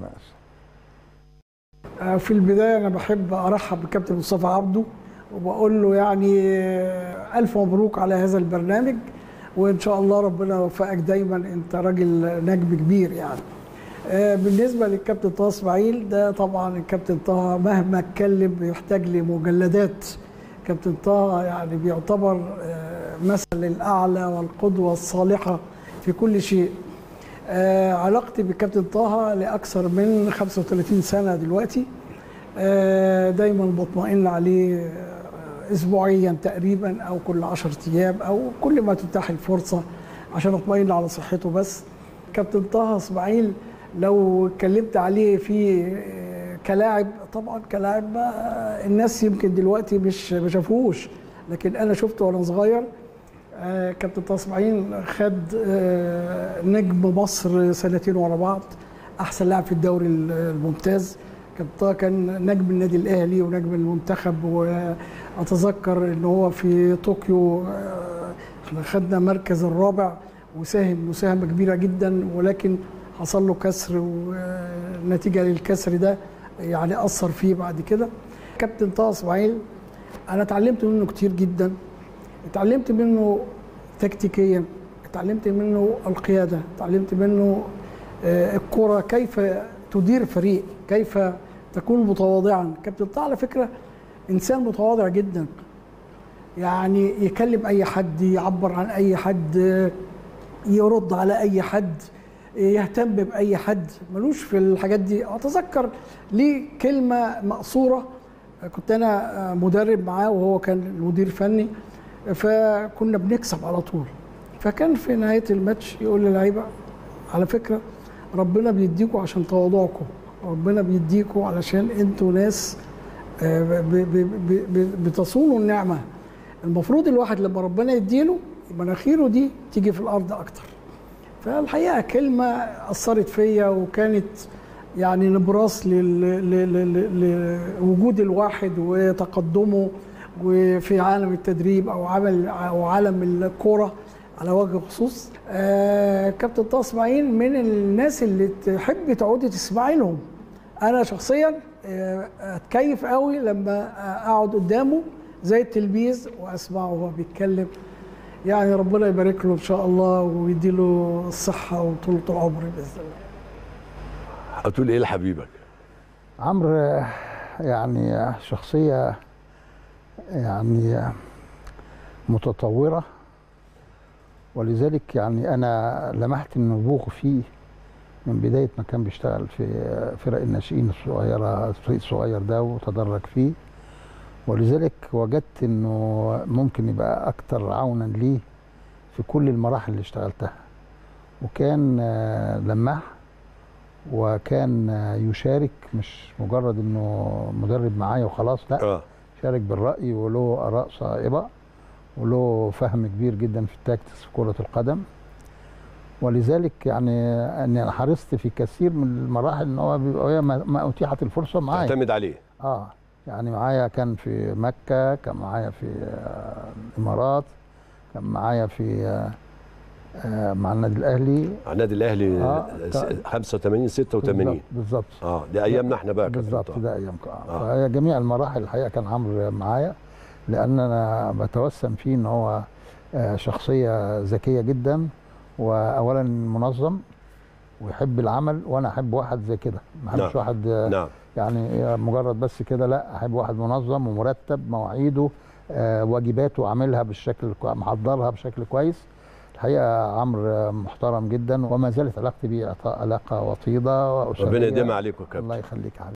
ماشي آه، في البداية أنا بحب أرحب بكابتن مصطفى عبده وبقول له يعني آه، ألف مبروك على هذا البرنامج وإن شاء الله ربنا يوفقك دايما أنت راجل نجم كبير يعني آه، بالنسبة للكابتن طه إسماعيل ده طبعا الكابتن طه مهما اتكلم بيحتاج لمجلدات كابتن طه يعني بيعتبر آه، مثل الأعلى والقدوة الصالحة في كل شيء آه، علاقتي بالكابتن طه لأكثر من 35 سنة دلوقتي آه، دايما بطمئن عليه آه، أسبوعيا تقريبا أو كل 10 أيام أو كل ما تتاح الفرصة عشان أطمئن على صحته بس كابتن طه إسماعيل لو اتكلمت عليه في آه، كلاعب طبعا كلاعب آه، الناس يمكن دلوقتي مش ما شافوهوش لكن أنا شفته وأنا صغير آه، كابتن طه اسماعيل خد آه، نجم مصر سنتين ورا بعض احسن لاعب في الدوري الممتاز كابتن طه كان نجم النادي الاهلي ونجم المنتخب واتذكر ان هو في طوكيو آه، احنا خدنا مركز الرابع وساهم مساهمه كبيره جدا ولكن حصل له كسر ونتيجه للكسر ده يعني اثر فيه بعد كده كابتن طه اسماعيل انا اتعلمت منه كتير جدا اتعلمت منه تكتيكيا اتعلمت منه القياده اتعلمت منه آه، الكره كيف تدير فريق كيف تكون متواضعا كابتن طه على فكره انسان متواضع جدا يعني يكلم اي حد يعبر عن اي حد آه، يرد على اي حد يهتم باي حد ملوش في الحاجات دي اتذكر ليه كلمه مقصوره كنت انا مدرب معاه وهو كان المدير الفني فكنا بنكسب على طول فكان في نهايه الماتش يقول للعيبه على فكره ربنا بيديكوا عشان تواضعكم ربنا بيديكوا علشان انتوا ناس آه، ب- ب- ب- ب- بتصونوا النعمه المفروض الواحد لما ربنا يديله مناخيره دي تيجي في الارض اكتر فالحقيقه كلمه اثرت فيا وكانت يعني نبراس لل- ل- ل- ل- لوجود الواحد وتقدمه وفي عالم التدريب او عمل او عالم الكوره على وجه الخصوص آه كابتن طه اسماعيل من الناس اللي تحب تقعدي تسمعي لهم انا شخصيا آه، اتكيف قوي لما آه، اقعد قدامه زي التلميذ واسمعه وهو بيتكلم يعني ربنا يبارك له ان شاء الله ويديله الصحه وطولة العمر باذن الله هتقول ايه لحبيبك؟ عمرو آه، يعني آه، شخصية يعني آه، متطورة ولذلك يعني أنا لمحت النبوغ فيه من بداية ما كان بيشتغل في آه، فرق الناشئين الصغيرة الفريق الصغير ده وتدرج فيه ولذلك وجدت انه ممكن يبقى اكتر عونا ليه في كل المراحل اللي اشتغلتها وكان آه، لماح وكان آه، يشارك مش مجرد انه مدرب معايا وخلاص لا اه شارك بالرأي وله آراء صائبة وله فهم كبير جدا في التاكتكس في كرة القدم ولذلك يعني أني حرصت في كثير من المراحل ان هو بيبقى هي ما ما اتيحت الفرصه معايا تعتمد عليه اه يعني معايا كان في مكة كان معايا في آه، الإمارات كان معايا في آه، آه، مع النادي الأهلي على النادي الاهلي آه، س- 85 86 بالظبط- بالظبط اه دي ايامنا احنا بقى كابتن بالظبط طه. ده أيام آه. آه. فهي جميع المراحل الحقيقة كان عمرو معايا لأن أنا بتوسم فيه إن هو آه، شخصية ذكية جدا وأولا منظم ويحب العمل وأنا أحب واحد زي كده ما أحبش نعم. واحد آه، نعم يعني مجرد بس كده لا احب واحد منظم ومرتب مواعيده آه، واجباته عاملها بالشكل الكو- محضرها بشكل كويس الحقيقه عمرو محترم جدا وما زالت علاقتي بيه علاقه وطيده واسريه ربنا يديمها عليكم يا كابتن الله يخليك يا حبيبي